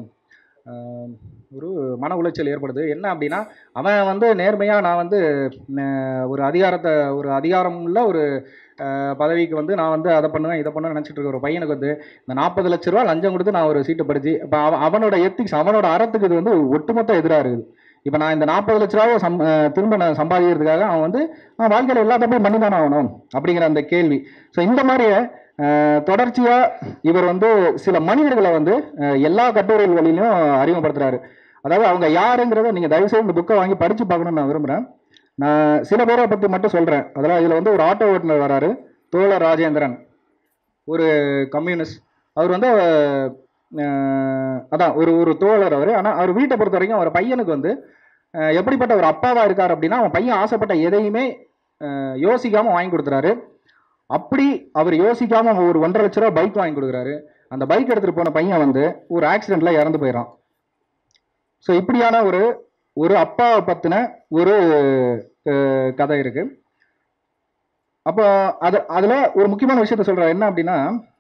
ஆஹ், ஒரு மன உளைச்சல் ஏற்படுது என்ன அப்படின்னா அவன் வந்து நேர்மையாக நான் வந்து ந- ஒரு அதிகாரத்தை ஒரு அதிகாரம் உள்ள ஒரு ஆஹ், பதவிக்கு வந்து நான் வந்து அதை பண்ணுவேன் இதை பண்ணுவேன் நினச்சிட்டு இருக்க ஒரு பையனுக்கு வந்து இந்த நாற்பது லட்ச ரூபா லஞ்சம் கொடுத்து நான் ஒரு சீட்டை படிச்சு இப்போ அவன் அவனோட எத்திக்ஸ் அவனோட அறத்துக்கு இது வந்து ஒட்டுமொத்த எதிராக இருக்குது இப்போ நான் இந்த நாற்பது லட்ச ரூபாவை சம் ஆஹ், திரும்ப நான் சம்பாதிக்கிறதுக்காக அவன் வந்து அவன் வாழ்க்கையில் எல்லா தப்பையும் பண்ணி தானே ஆகணும் அப்படிங்கிற அந்த கேள்வி ஸோ இந்த மாதிரியே ஆஹ், தொடர்ச்சியா இவர் வந்து சில மனிதர்களை வந்து ஆஹ், எல்லா கட்டுரைகளிலும் அறிமுகப்படுத்துறாரு அதாவது அவங்க யாருங்கிறத நீங்க தயவு செய்து இந்த புக்கை வாங்கி படிச்சு பார்க்கணும்னு நான் விரும்புறேன் நான் சில பேரை பத்தி மட்டும் சொல்றேன் அதெல்லாம் இதுல வந்து ஒரு ஆட்டோ ஓட்டுநர் வராரு தோழ ராஜேந்திரன் ஒரு கம்யூனிஸ்ட் அவர் வந்து ஆஹ், அதான் ஒரு ஒரு தோழர் அவர் ஆனால் அவர் வீட்டை பொறுத்த வரைக்கும் அவர் பையனுக்கு வந்து ஆஹ், எப்படிப்பட்ட ஒரு அப்பாவா இருக்கார் அப்படின்னா அவன் பையன் ஆசைப்பட்ட எதையுமே ஆஹ், யோசிக்காம வாங்கி கொடுத்துறாரு அப்படி அவர் யோசிக்காம ஒரு ஒன்றரை லட்ச ரூபா பைக் வாங்கி கொடுக்குறாரு அந்த பைக் எடுத்துட்டு போன பையன் வந்து ஒரு ஆக்சிடென்ட்ல இறந்து போயிடறான் ஸோ இப்படியான ஒரு ஒரு அப்பாவை பத்தின ஒரு அஹ், கதை இருக்கு அப்போ அது அதுல ஒரு முக்கியமான விஷயத்த சொல்றாரு என்ன அப்படின்னா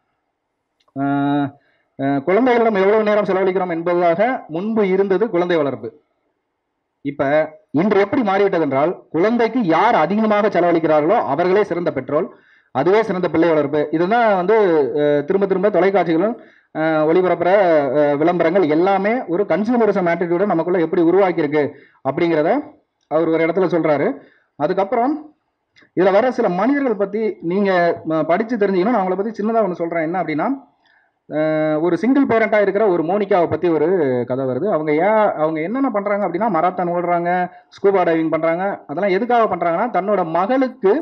அஹ், அஹ், குழந்தைகளிடம் எவ்வளவு நேரம் செலவழிக்கிறோம் என்பதாக முன்பு இருந்தது குழந்தை வளர்ப்பு இப்ப இன்று எப்படி மாறிவிட்டது என்றால் குழந்தைக்கு யார் அதிகமாக செலவழிக்கிறார்களோ அவர்களே சிறந்த பெற்றோர் அதுவே சிறந்த பிள்ளை வளர்ப்பு இதுதான் வந்து அஹ், திரும்ப திரும்ப தொலைக்காட்சிகளும் அஹ், ஒளிபரப்புற அஹ், விளம்பரங்கள் எல்லாமே ஒரு கன்சூமரிசம் ஆட்டிடியூட நமக்குள்ள எப்படி உருவாக்கியிருக்கு அப்படிங்கிறத அவர் ஒரு இடத்துல சொல்றாரு அதுக்கப்புறம் இதுல வர சில மனிதர்கள் பத்தி நீங்க ம, படிச்சு தெரிஞ்சுக்கணும் நான் அவங்கள பத்தி சின்னதா ஒன்று சொல்றேன் என்ன அப்படின்னா அஹ், ஒரு சிங்கிள் பேரண்டா இருக்கிற ஒரு மோனிகாவை பத்தி ஒரு கதை வருது அவங்க ஏன் அவங்க என்னென்ன பண்றாங்க அப்படின்னா மராத்தான் ஓடுறாங்க ஸ்கூபா டைவிங் பண்றாங்க அதெல்லாம் எதுக்காக பண்றாங்கன்னா தன்னோட மகளுக்கு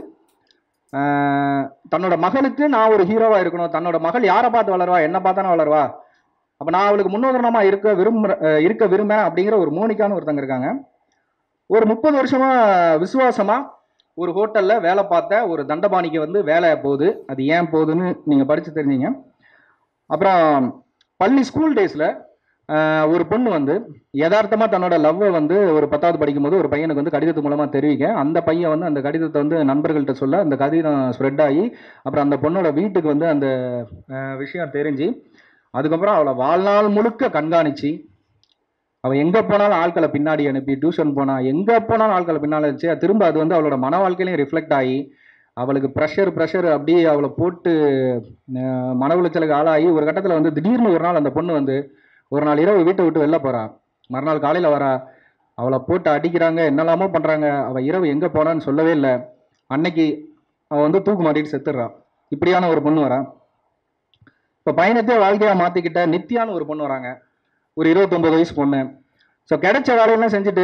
ஆஹ் தன்னோட மகளுக்கு நான் ஒரு ஹீரோவா இருக்கணும் தன்னோட மகள் யாரை பார்த்து வளருவா என்ன பார்த்தானே வளருவா அப்ப நான் அவளுக்கு முன்னுதாரணமா இருக்க விரும்புற அஹ் இருக்க விரும்புறேன் அப்படிங்கிற ஒரு மோனிகான்னு ஒருத்தங்க இருக்காங்க ஒரு முப்பது வருஷமா விசுவாசமா ஒரு ஹோட்டல்ல வேலை பார்த்த ஒரு தண்டபாணிக்கு வந்து வேலை போகுது அது ஏன் போகுதுன்னு நீங்க படிச்சு தெரிஞ்சீங்க அப்புறம் பள்ளி ஸ்கூல் டேஸ்ல ஒரு பொண்ணு வந்து யதார்த்தமா தன்னோட லவ்வை வந்து ஒரு பத்தாவது படிக்கும்போது ஒரு பையனுக்கு வந்து கடிதத்து மூலமா தெரிவிக்க அந்த பையன் வந்து அந்த கடிதத்தை வந்து நண்பர்கள்ட்ட சொல்ல அந்த கடிதம் ஸ்ப்ரெட் ஆகி அப்புறம் அந்த பொண்ணோட வீட்டுக்கு வந்து அந்த அஹ், விஷயம் தெரிஞ்சு அதுக்கப்புறம் அவளை வாழ்நாள் முழுக்க கண்காணிச்சு அவள் எங்கே போனாலும் ஆட்களை பின்னாடி அனுப்பி டியூஷன் போனா எங்கே போனாலும் ஆட்களை பின்னால் வச்சு திரும்ப அது வந்து அவளோட மன வாழ்க்கையிலையும் ரிஃப்ளெக்ட் ஆகி அவளுக்கு ப்ரெஷர் ப்ரெஷர் அப்படியே அவளை போட்டு அஹ், மன உளைச்சலுக்கு ஆளாகி ஒரு கட்டத்தில் வந்து திடீர்னு ஒரு நாள் அந்த பொண்ணு வந்து ஒரு நாள் இரவு வீட்டை விட்டு வெளில போறா மறுநாள் காலையில் வரா அவளை போட்டு அடிக்கிறாங்க என்னெல்லாமோ பண்ணுறாங்க அவள் இரவு எங்கே போனான்னு சொல்லவே இல்லை அன்னைக்கு அவள் வந்து தூக்கு மாட்டிட்டு செத்துடுறான் இப்படியான ஒரு பொண்ணு வரா இப்போ பயணத்தை வாழ்க்கையாக மாற்றிக்கிட்ட நித்யான்னு ஒரு பொண்ணு வராங்க ஒரு இருபத்தொம்பது வயசு பொண்ணு ஸோ கிடைச்ச வேலையெல்லாம் செஞ்சுட்டு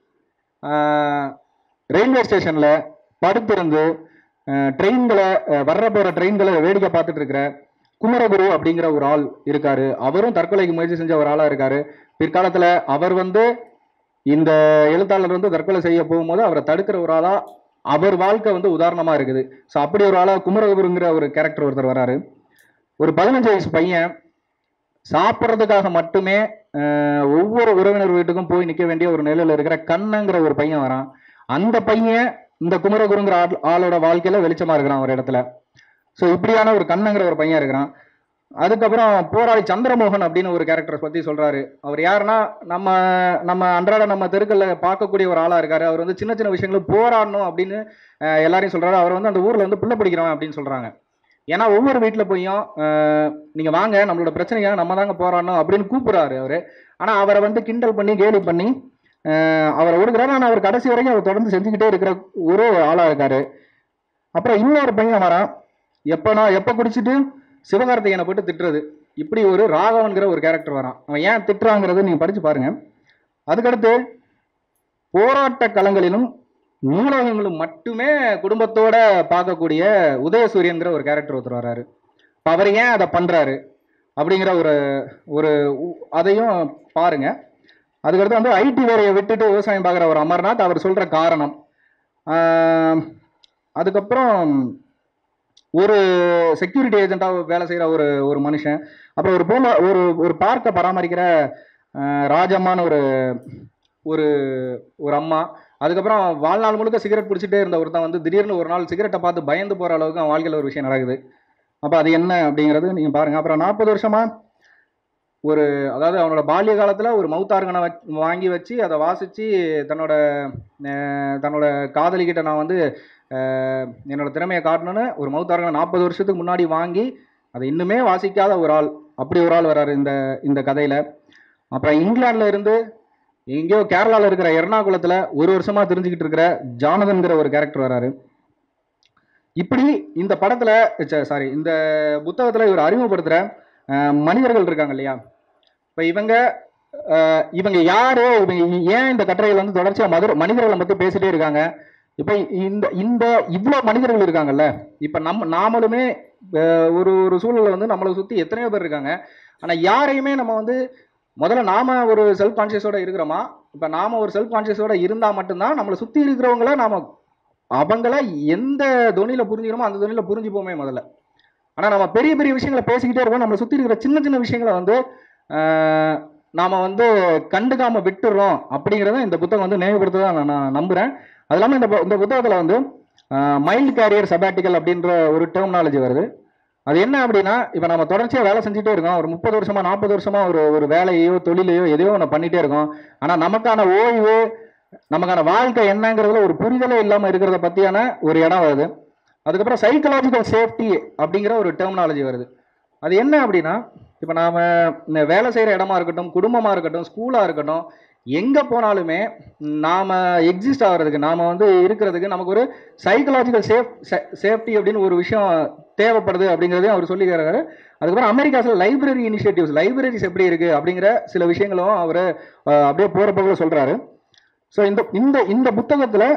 ரயில்வே ஸ்டேஷனில் படுத்திருந்து ட்ரெயின்களை வர்ற போகிற ட்ரெயின்களை வேடிக்கை பார்த்துட்டு இருக்கிற குமரகுரு அப்படிங்கிற ஒரு ஆள் இருக்காரு அவரும் தற்கொலைக்கு முயற்சி செஞ்ச ஒரு ஆளாக இருக்காரு பிற்காலத்தில் அவர் வந்து இந்த எழுத்தாளர் வந்து தற்கொலை செய்ய போகும்போது அவரை தடுக்கிற ஒரு ஆளா அவர் வாழ்க்கை வந்து உதாரணமா இருக்குது ஸோ அப்படி ஒரு ஆளா குமரகுருங்கிற ஒரு கேரக்டர் ஒருத்தர் வராரு ஒரு பதினஞ்சு வயசு பையன் சாப்பிட்றதுக்காக மட்டுமே அஹ், ஒவ்வொரு உறவினர் வீட்டுக்கும் போய் நிற்க வேண்டிய ஒரு நிலையில இருக்கிற கண்ணங்கிற ஒரு பையன் வரான் அந்த பையன் இந்த குமரகுருங்கிற ஆள் ஆளோட வாழ்க்கையில வெளிச்சமா இருக்கிறான் ஒரு இடத்துல ஸோ இப்படியான ஒரு கண்ணங்கிற ஒரு பையன் இருக்கிறான் அதுக்கப்புறம் போராளி சந்திரமோகன் அப்படின்னு ஒரு கேரக்டரை பத்தி சொல்றாரு அவர் யாருன்னா நம்ம நம்ம அன்றாட நம்ம தெருக்கல்ல பார்க்கக்கூடிய ஒரு ஆளா இருக்காரு அவர் வந்து சின்ன சின்ன விஷயங்களும் போராடணும் அப்படின்னு அஹ், எல்லாரையும் சொல்றாரு அவர் வந்து அந்த ஊர்ல வந்து பிள்ளை பிடிக்கிறவன் அப்படின்னு சொல்றாங்க ஏன்னா ஒவ்வொரு வீட்டில் போயும் அஹ், நீங்க வாங்க நம்மளோட பிரச்சனைக்காக நம்ம தாங்க போராடணும் அப்படின்னு கூப்பிடுறாரு அவரு ஆனா அவரை வந்து கிண்டல் பண்ணி கேலி பண்ணி அஹ், அவரை ஒடுக்குறாரு ஆனால் அவர் கடைசி வரைக்கும் அவர் தொடர்ந்து செஞ்சுக்கிட்டே இருக்கிற ஒரு ஆளா இருக்காரு அப்புறம் இன்னொரு பையன் வரான் எப்போ நான் எப்போ குடிச்சிட்டு சிவகார்த்திகேயனை போட்டு திட்டுறது இப்படி ஒரு ராகவன்கிற ஒரு கேரக்டர் வரான் அவன் ஏன் திட்டுறாங்கிறத நீங்க படிச்சு பாருங்க அதுக்கடுத்து போராட்ட களங்களிலும் நூலகங்களும் மட்டுமே குடும்பத்தோட பார்க்கக்கூடிய உதயசூரியன்கிற ஒரு கேரக்டர் ஒருத்தர் வராரு இப்போ அவர் ஏன் அதை பண்றாரு அப்படிங்கிற ஒரு ஒரு உ- அதையும் பாருங்க அதுக்கடுத்து வந்து ஐடி வேலையை விட்டுட்டு விவசாயம் பார்க்குற ஒரு அமர்நாத் அவர் சொல்ற காரணம் ஆஹ் அதுக்கப்புறம் ஒரு செக்யூரிட்டி ஏஜென்ட்டாக வேலை செய்கிற ஒரு ஒரு மனுஷன் அப்புறம் ஒரு பூங்கா ஒரு ஒரு பார்க்கை பராமரிக்கிற ஆஹ், ராஜம்மான்னு ஒரு ஒரு ஒரு அம்மா அதுக்கப்புறம் வாழ்நாள் முழுக்க சிகரெட் பிடிச்சிட்டே இருந்த ஒருத்தன் வந்து திடீர்னு ஒரு நாள் சிகரெட்டை பார்த்து பயந்து போகிற அளவுக்கு அவன் வாழ்க்கையில் ஒரு விஷயம் நடக்குது அப்போ அது என்ன அப்படிங்கிறது நீங்கள் பாருங்கள் அப்புறம் நாற்பது வருஷமா ஒரு அதாவது அவனோட பால்ய காலத்தில் ஒரு மவுத்தார்கனை வச் வாங்கி வச்சு அதை வாசித்து தன்னோட அஹ், தன்னோட காதலிக்கிட்ட நான் வந்து அஹ், என்னோட திறமையை காட்டணும்னு ஒரு மவுத்தார்கனை நாற்பது வருஷத்துக்கு முன்னாடி வாங்கி அதை இன்னுமே வாசிக்காத ஒரு ஆள் அப்படி ஒரு ஆள் வராரு இந்த இந்த கதையில் அப்புறம் இங்கிலாந்துல இருந்து எங்கேயோ கேரளாவில் இருக்கிற எர்ணாகுளத்தில் ஒரு வருஷமா தெரிஞ்சுக்கிட்டு இருக்கிற ஜானதன்கிற ஒரு கேரக்டர் வராரு இப்படி இந்த படத்தில் சாரி இந்த புத்தகத்தில் இவர் அறிமுகப்படுத்துகிற மனிதர்கள் இருக்காங்க இல்லையா இப்போ இவங்க அஹ், இவங்க யாரு இவங்க ஏன் இந்த கட்டுரையில் வந்து தொடர்ச்சியாக மதுர மனிதர்களை பற்றி பேசிட்டே இருக்காங்க இப்போ இந்த இந்த இவ்வளோ மனிதர்கள் இருக்காங்கல்ல இப்போ நம்ம நாமளுமே அஹ், ஒரு ஒரு சூழலில் வந்து நம்மளை சுற்றி எத்தனையோ பேர் இருக்காங்க ஆனால் யாரையுமே நம்ம வந்து முதல்ல நாம ஒரு செல்ஃப் கான்ஷியஸோட இருக்கிறோமா இப்போ நாம ஒரு செல்ஃப் கான்ஷியஸோட இருந்தால் மட்டும்தான் நம்மளை சுற்றி இருக்கிறவங்கள நாம அவங்கள எந்த தொனியில புரிஞ்சுக்கணுமோ அந்த தொனியில புரிஞ்சுப்போமே முதல்ல ஆனால் நம்ம பெரிய பெரிய விஷயங்களை பேசிக்கிட்டே இருக்கோம் நம்மளை சுற்றி இருக்கிற சின்ன சின்ன விஷயங்களை வந்து ஆஹ், நாம வந்து கண்டுக்காம விட்டுறோம் அப்படிங்கிறத இந்த புத்தகம் வந்து நினைவுபடுத்ததா நான் நான் நம்புறேன் அது இல்லாமல் இந்த பு- இந்த புத்தகத்தில் வந்து மைல்டு கேரியர் சபாட்டிக்கல் அப்படின்ற ஒரு டெர்மினாலஜி வருது அது என்ன அப்படின்னா இப்போ நம்ம தொடர்ச்சியாக வேலை செஞ்சுட்டே இருக்கோம் ஒரு முப்பது வருஷமா நாற்பது வருஷமா ஒரு ஒரு வேலையோ தொழிலையோ எதையோ ஒன்று பண்ணிட்டே இருக்கோம் ஆனால் நமக்கான ஓய்வு நமக்கான வாழ்க்கை என்னங்கிறதுல ஒரு புரிதலே இல்லாமல் இருக்கிறத பற்றியான ஒரு இடம் வருது அதுக்கப்புறம் சைக்கலாஜிக்கல் சேஃப்டி அப்படிங்கிற ஒரு டெர்மினாலஜி வருது அது என்ன அப்படின்னா இப்போ நாம் இந்த வேலை செய்கிற இடமா இருக்கட்டும் குடும்பமாக இருக்கட்டும் ஸ்கூலாக இருக்கட்டும் எங்கே போனாலுமே நாம் எக்ஸிஸ்ட் ஆகிறதுக்கு நாம் வந்து இருக்கிறதுக்கு நமக்கு ஒரு சைக்கலாஜிக்கல் சேஃப் சேஃப்டி அப்படின்னு ஒரு விஷயம் தேவைப்படுது அப்படிங்கிறதையும் அவர் சொல்லிக்கிறாரு அதுக்கப்புறம் அமெரிக்காஸில் லைப்ரரி இனிஷியேட்டிவ்ஸ் லைப்ரரிஸ் எப்படி இருக்குது அப்படிங்கிற சில விஷயங்களும் அவர் அப்படியே போகிற போகிற சொல்கிறாரு ஸோ இந்த இந்த இந்த புத்தகத்தில்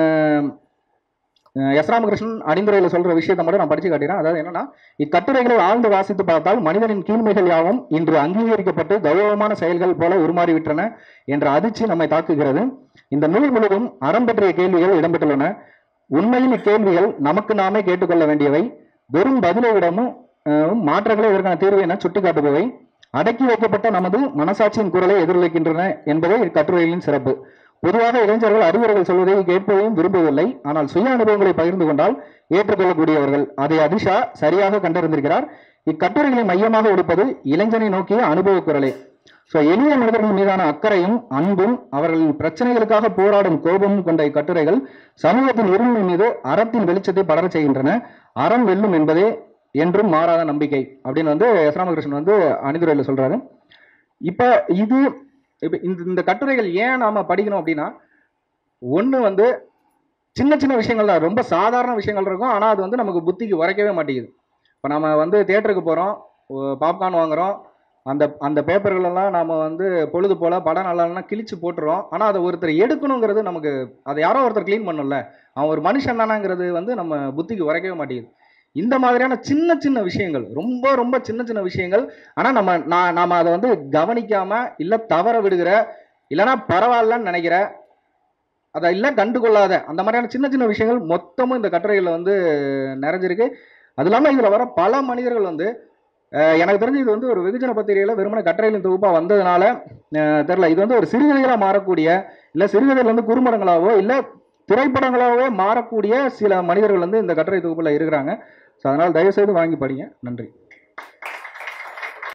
எஸ் ராமகிருஷ்ணன் அணிந்துரையில் சொல்ற விஷயத்தை மட்டும் நான் படிச்சு காட்டுறேன் அதாவது என்னன்னா இக்கட்டுரைகளை ஆழ்ந்து வாசித்து பார்த்தால் மனிதனின் கீழ்மைகள் யாவும் இன்று அங்கீகரிக்கப்பட்டு கௌரவமான செயல்கள் போல உருமாறிவிட்டன என்ற அதிர்ச்சி நம்மை தாக்குகிறது இந்த நூல் முழுவதும் அறம் பற்றிய கேள்விகள் இடம்பெற்றுள்ளன உண்மையில் இக்கேள்விகள் நமக்கு நாமே கேட்டுக்கொள்ள வேண்டியவை வெறும் பதிலை விடமும் அஹ், மாற்றங்களே இதற்கான தீர்வு என சுட்டிக்காட்டுபவை அடக்கி வைக்கப்பட்ட நமது மனசாட்சியின் குரலை எதிரொலிக்கின்றன என்பதே இக்கட்டுரைகளின் சிறப்பு பொதுவாக இளைஞர்கள் அறிவுரைகள் சொல்வதை கேட்பதையும் விரும்பவில்லை ஆனால் சுய அனுபவங்களை பகிர்ந்து கொண்டால் ஏற்றுக்கொள்ளக்கூடியவர்கள் அதை அதிஷா சரியாக கண்டறிந்திருக்கிறார் இக்கட்டுரைகளை மையமாக எடுப்பது இளைஞனை நோக்கிய அனுபவ குரலே ஸோ எளிய மனிதர்கள் மீதான அக்கறையும் அன்பும் அவர்களின் பிரச்சனைகளுக்காக போராடும் கோபமும் கொண்ட இக்கட்டுரைகள் சமூகத்தின் இருமை மீது அறத்தின் வெளிச்சத்தை படரச் செய்கின்றன அறம் வெல்லும் என்பதே என்றும் மாறாத நம்பிக்கை அப்படின்னு வந்து எஸ் ராமகிருஷ்ணன் வந்து அணிதுரையில் சொல்றாரு இப்போ இது இப்போ இந்த இந்த கட்டுரைகள் ஏன் நாம படிக்கணும் அப்படின்னா ஒன்று வந்து சின்ன சின்ன விஷயங்கள் தான் ரொம்ப சாதாரண விஷயங்கள் இருக்கும் ஆனால் அது வந்து நமக்கு புத்திக்கு உரைக்கவே மாட்டேங்குது இப்போ நம்ம வந்து தேட்டருக்கு போகிறோம் பாப்கார்ன் வாங்குறோம் அந்த அந்த பேப்பர்கள் எல்லாம் நாம வந்து பொழுது போல படம் நல்லா கிழிச்சு போட்டுறோம் ஆனால் அதை ஒருத்தர் எடுக்கணுங்கிறது நமக்கு அதை யாரோ ஒருத்தர் க்ளீன் பண்ணல அவன் ஒரு மனுஷன் தானாங்கிறது வந்து நம்ம புத்திக்கு உரைக்கவே மாட்டேங்குது இந்த மாதிரியான சின்ன சின்ன விஷயங்கள் ரொம்ப ரொம்ப சின்ன சின்ன விஷயங்கள் ஆனால் நம்ம நான் நாம அதை வந்து கவனிக்காம இல்லை தவற விடுகிற இல்லைன்னா பரவாயில்லன்னு நினைக்கிற அதை இல்லை கண்டுகொள்ளாத அந்த மாதிரியான சின்ன சின்ன விஷயங்கள் மொத்தமும் இந்த கட்டுரைகளில் வந்து நிறைஞ்சிருக்கு அது இல்லாமல் இதில் வர பல மனிதர்கள் வந்து அஹ், எனக்கு தெரிஞ்சு இது வந்து ஒரு வெகுஜன பத்திரிகையில் வெறுமனே கட்டுரைகளின் தொகுப்பாக வந்ததுனால அஹ், தெரில இது வந்து ஒரு சிறுகதைகளாக மாறக்கூடிய இல்லை சிறுகதைகள் வந்து குறும்படங்களாவோ இல்லை திரைப்படங்களாகவே மாறக்கூடிய சில மனிதர்கள் வந்து இந்த கட்டுரை தொகுப்பில் இருக்கிறாங்க ஸோ அதனால் தயவுசெய்து வாங்கி படிங்க நன்றி